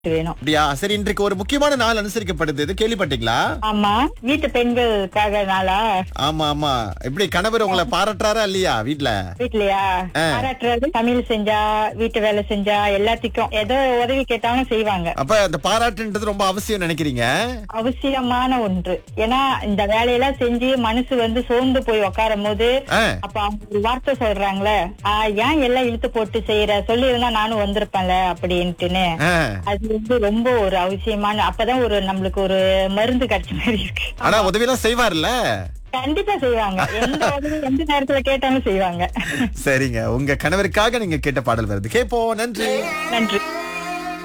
வேணும் அப்படியா சரி இன்றைக்கு ஒரு முக்கியமான நாள் அனுசரிக்கப்படுது இது கேள்விப்பட்டீங்களா ஆமா வீட்டு பெண்களுக்காக நாளா ஆமா ஆமா எப்படி கணவர் உங்களை பாராட்டுறாரா இல்லையா வீட்ல வீட்லயா ஆ. பாராட்டுறது சமையல் செஞ்சா வீட்டு வேலை செஞ்சா எல்லாத்துக்கும் ஏதோ உதவி கேட்டாலும் செய்வாங்க அப்ப அந்த பாராட்டுன்றது ரொம்ப அவசியம் நினைக்கிறீங்க அவசியமான ஒன்று ஏன்னா இந்த வேலையெல்லாம் செஞ்சு மனசு வந்து சோர்ந்து போய் உட்காரும் போது ஆ, அப்ப அவங்க ஒரு வார்த்தை சொல்றாங்களே "ஆ, ஏன் எல்லாம் இழுத்து போட்டு செய்யற சொல்லி இருந்தா நானும் வந்திருப்பேன்ல அப்படின்ட்டுன்னு ஆ. அது வந்து ரொம்ப ஒரு அவசியமான அப்பதான் ஒரு நம்மளுக்கு ஒரு மருந்து கிடைச்ச மாதிரி இருக்கு ஆனா உதவியெல்லாம் செய்வார்ல கண்டிப்பா செய்வாங்க எந்த உதவி எந்த நேரத்துல கேட்டாலும் செய்வாங்க சரிங்க உங்க கணவருக்காக நீங்க கேட்ட பாடல் வருது கேப்போம் நன்றி நன்றி